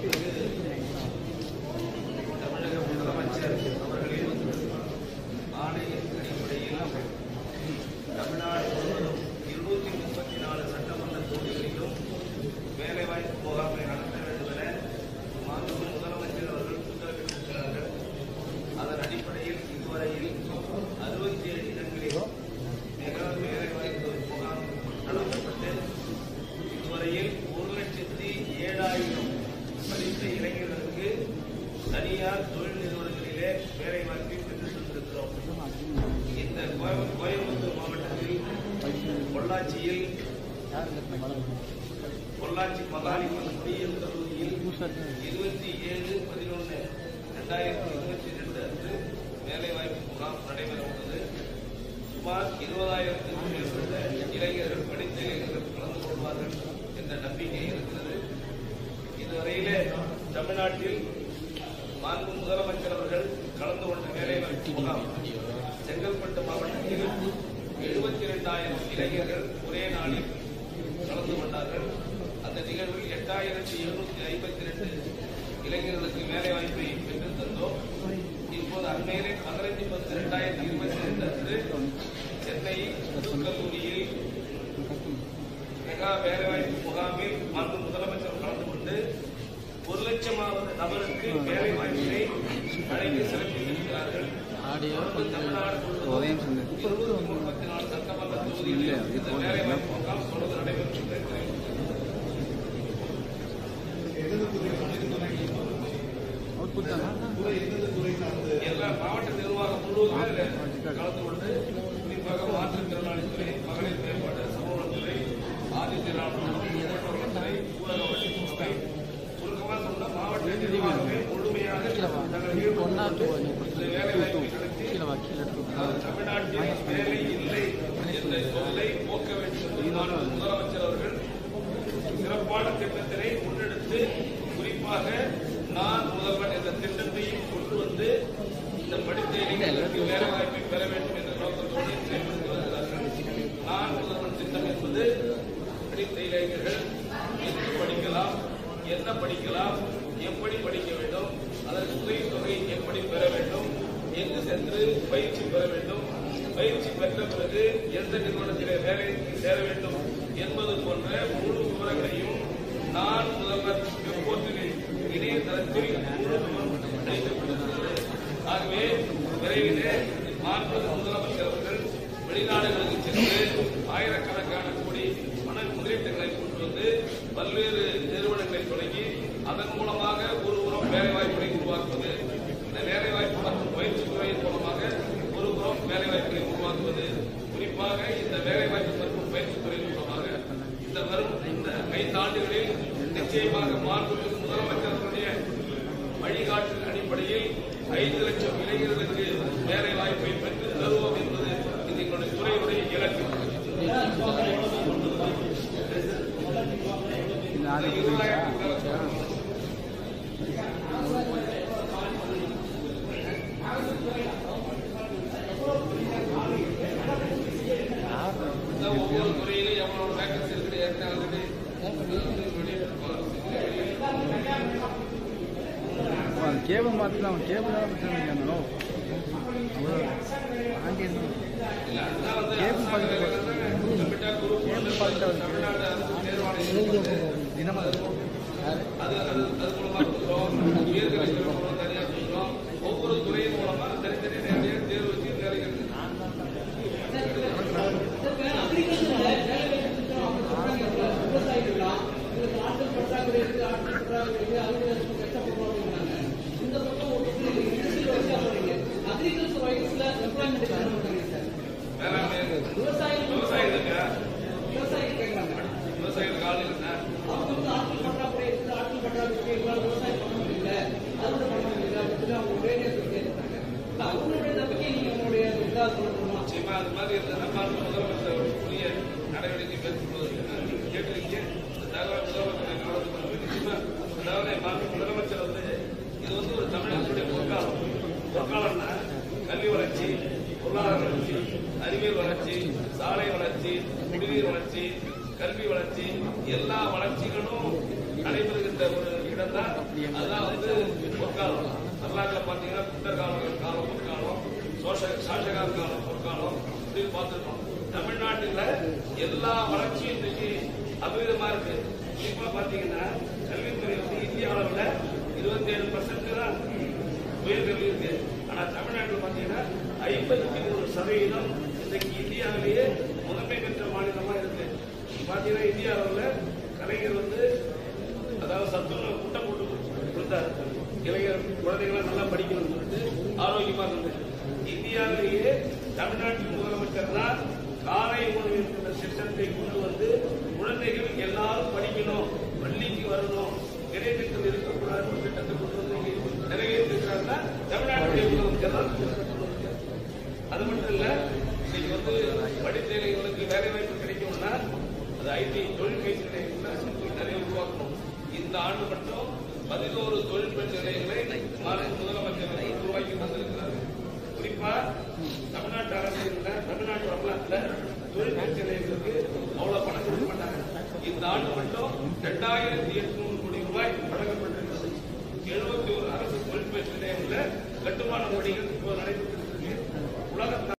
தமிழக முதலமைச்சர் அவர்களின் ஆணையின் அடிப்படையில் தமிழ்நாடு முழுவதும் இருநூத்தி முப்பத்தி நாலு சட்டமன்ற தொகுதிகளிலும் வேலைவாய்ப்பு முகாமை நடத்த வேண்டும் என மாண்புமிகு முதலமைச்சர் அவர்கள் உத்தரவிட்டிருக்கிறார்கள் அதன் அடிப்படையில் இதுவரையில் அறுபத்தி ஏழு இடங்களில் மெகா வேலைவாய்ப்பு முகாம் நடத்தப்பட்டு இதுவரையில் ஒரு லட்சத்தி ஏழாயிரம் படித்த இளைஞர்களுக்கு தனியார் தொழில் நிறுவனங்களிலே வேலைவாய்ப்பை பெற்றுத் தந்திருக்கிறோம் இந்த கோய- கோயம்புத்தூர் மாவட்டத்தில் பொள்ளாச்சியில் பொள்ளாச்சி மகாலிமன் பொறியியல் கல்லூரியில் இருபத்தி ஏழு பதினொன்று ரெண்டாயிரத்தி இருபத்தி ரெண்டு அன்று வேலைவாய்ப்பு முகாம் நடைபெற உள்ளது சுமார் இருபதாயிரத்துக்கும் மேற்பட்ட இளைஞர்கள் படித்த இளைஞர்கள் கலந்து கொள்வார்கள் என்ற நம்பிக்கை இருக்கிறது இதுவரையிலே தமிழ்நாட்டில் மாண்பு முதலமைச்சர் அவர்கள் கலந்து கொண்ட வேலைவாய்ப்பு முகாம் செங்கல்பட்டு மாவட்டத்தில் எழுபத்தி இரண்டாயிரம் இளைஞர்கள் ஒரே நாளில் கலந்து கொண்டார்கள் அந்த நிகழ்வில் எட்டாயிரத்தி எழுநூத்தி ஐம்பத்தி ரெண்டு இளைஞர்களுக்கு வேலைவாய்ப்பை பெற்றுத் தந்தோம் இப்போது அண்மையிலே பதினைஞ்சு பத்து இரண்டாயிரத்தி இருபத்தி ரெண்டு அன்று சென்னை கல்லூரியில் மெகா வேலைவாய்ப்பு முகாமில் மாண்பு முதலமைச்சர் கலந்து கொண்டு ஒரு லட்சமாவது நபருக்கு வேலை வாய்ப்பினை வழங்கி சிறப்பித்திருக்கிறார்கள் தொடர்ந்து தமிழ்நாடு முழுவதும் இருநூத்தி முப்பத்தி நாலு சட்டமன்ற தொகுதிகளில் இந்த வேலை வாய்ப்பு முகாம் தொடர்ந்து நடைபெற்று வருகிறது எல்லா மாவட்ட நிர்வாகம் முழுவதுமே இதில் கலந்து கொண்டு குறிப்பாக மாற்றுத்திறனாளித்துறை மகளிர் மேம்பாடு சமூகத்துறை ஆதித்யநாதத்துறை ஊரக வளர்ச்சித்துறை சுருக்கமாக சொன்ன மாவட்ட நிர்வாகமே முழுமையாக தங்கள் ஈடுபட்டு இந்த வேலை வாய்ப்பை நடத்தி அதாவது தமிழ்நாட்டில் வேலை இல்லை என்ற சொல்லை போக்க வேண்டும் என்று மாண்பு முதலமைச்சர் அவர்கள் சிறப்பான திட்டத்தினை முன்னெடுத்து குறிப்பாக நான் முதல்வன் என்ற திட்டத்தையும் கொண்டு வந்து இந்த படித்த இளைஞர்களுக்கு வேலை வாய்ப்பை பெற வேண்டும் என்ற நோக்கத்தோடு செயல்படுத்தி வருகிறார்கள் நான் முதல்வன் திட்டம் என்பது படித்த இளைஞர்கள் எங்கு படிக்கலாம் என்ன படிக்கலாம் எப்படி படிக்க வேண்டும் அதற்கு உதவித்தொகை எப்படி பெற வேண்டும் எங்கு சென்று பயிற்சி பெற வேண்டும் பயிற்சி பெற்ற பிறகு எந்த நிறுவனத்திலே வேலை சேர வேண்டும் என்பது போன்ற முழு விவரங்களையும் நான் முதல்வர் போர்ட்டலில் இணையதளத்தில் முழு விவரம் அளிக்கப்பட்டிருக்கிறது ஆகவே விரைவிலே மாண்பு முதலமைச்சர் அவர்கள் வெளிநாடுகளுக்கு சென்று ஆயிரக்கணக்கான கோடி பண முதலீட்டுகளை கொண்டு வந்து பல்வேறு நிறுவனங்களை தொடங்கி அதன் மூலமாக ஒரு புறம் வேலைவாய்ப்புகளை உருவாக்குவது இந்த வேலைவாய்ப்பு மற்றும் பயிற்சி துறையின் மூலமாக ஒரு புறம் வேலைவாய்ப்புகளை உருவாக்குவது குறிப்பாக இந்த வேலைவாய்ப்பு மற்றும் பயிற்சி துறையின் மூலமாக இந்த வரும் இந்த ஐந்து ஆண்டுகளில் நிச்சயமாக மாண்புமிகு முதலமைச்சர்களுடைய வழிகாட்டு அடிப்படையில் ஐந்து லட்சம் இளைஞர்களுக்கு வேலை வாய்ப்பை பெற்று தருவோம் என்பது இது எங்களுடைய துறையுடைய இலக்கு இந்த இருபதாயிரம் இந்த ஒவ்வொரு துறையிலும் எவ்வளவு வேகன்சி இருக்குது ஏற்கனவே அவன் கேபிள் மாற்றினா அவன் கேபிள் தான் பிரச்சனை கேபிள் பார்த்துட்டு கேபிள் பார்த்துட்டு அவனுக்கு தினமும் அது அது அது மூலமா கொடுக்குறோம் உயர்கல்வி மூலம் தனியாக கொடுக்குறோம் ஒவ்வொரு துறையின் மூலமா தனித்தனி நிறைய தேர்வு வச்சு வேலைகள் வேளாண்மை விவசாயிகளுக்கு விவசாயிகளுக்கு ஆள் இல்லைன்னா நிச்சயமா அது மாதிரி இருந்ததுன்னா மாண்பு முதலமைச்சர் உரிய நடவடிக்கை மேற்கொள்வதற்கு நான் நீங்க கேட்டிருக்கீங்க இந்த தகவல் முதலமைச்சர் கலந்து கொண்டு நிச்சயமா அதாவது மாண்பு முதலமைச்சர் வந்து இது வந்து ஒரு தமிழகத்துடைய பொற்காலம் பொற்காலம்னா கல்வி வளர்ச்சி பொருளாதார வளர்ச்சி அறிவியல் வளர்ச்சி சாலை வளர்ச்சி குடிநீர் அதுதான் வந்து பொற்காலம் வரலாற்றில் பார்த்தீங்கன்னா புத்தர் காலம் காலம் பொற்காலம் சோஷ சாஷகால காலம் பொற்காலம் இப்படின்னு பார்த்துருக்கோம் தமிழ்நாட்டில் எல்லா வளர்ச்சியும் இன்றைக்கு அபரிதமா இருக்கு குறிப்பா பார்த்தீங்கன்னா கல்வித்துறை வந்து இந்திய அளவில் இருபத்தி ஏழு பர்சன்ட் தான் உயர்கல்வி இருக்கு ஆனா தமிழ்நாட்டில் பார்த்தீங்கன்னா ஐம்பத்தி மூணு சதவீதம் இன்றைக்கு இந்தியாவிலேயே முதன்மை பெற்ற மாநிலமா இருக்கு பார்த்தீங்கன்னா இந்திய அளவில் கலைஞர் வந்து அதாவது சத்துணவு முட்டை போட்டு கொடுத்தாரு இளைஞர் குழந்தைகளை நல்லா படிக்கணும்னு சொல்லிட்டு ஆரோக்கியமா இருந்தது இந்தியாவிலேயே தமிழ்நாட்டின் முதலமைச்சர் தான் காலை உணவு என்கிற திட்டத்தை கொண்டு வந்து குழந்தைகள் எல்லாரும் படிக்கணும் பள்ளிக்கு வரணும் நிறைவேற்றம் இருக்கக்கூடாது ஒரு திட்டத்தை கொண்டு வந்து இங்கே நிறைவேற்றிருக்காருன்னா தமிழ்நாட்டுடைய முதலமைச்சர் தான் அது மட்டும் இல்ல இன்னைக்கு வந்து படித்த இளைஞர்களுக்கு வேலை வாய்ப்பு கிடைக்கும்னா அது ஐடி தொழில் பயிற்சி நிலையங்கள் நிறைய உருவாக்கணும் இந்த ஆண்டு மட்டும் பதினோரு தொழில் பயிற்சி நிலையங்களை மாநில முதலமைச்சர் வந்து உருவாக்கி தந்திருக்கிறார் குறிப்பா தமிழ்நாட்டு அரசியல்ல தமிழ்நாட்டு வரலாற்றுல தொழில் பயிற்சி நிலையங்களுக்கு அவ்வளவு பணம் கொடுக்க மாட்டாங்க இந்த ஆண்டு மட்டும் ரெண்டாயிரத்தி எட்நூறு கோடி ரூபாய் வழங்கப்பட்டு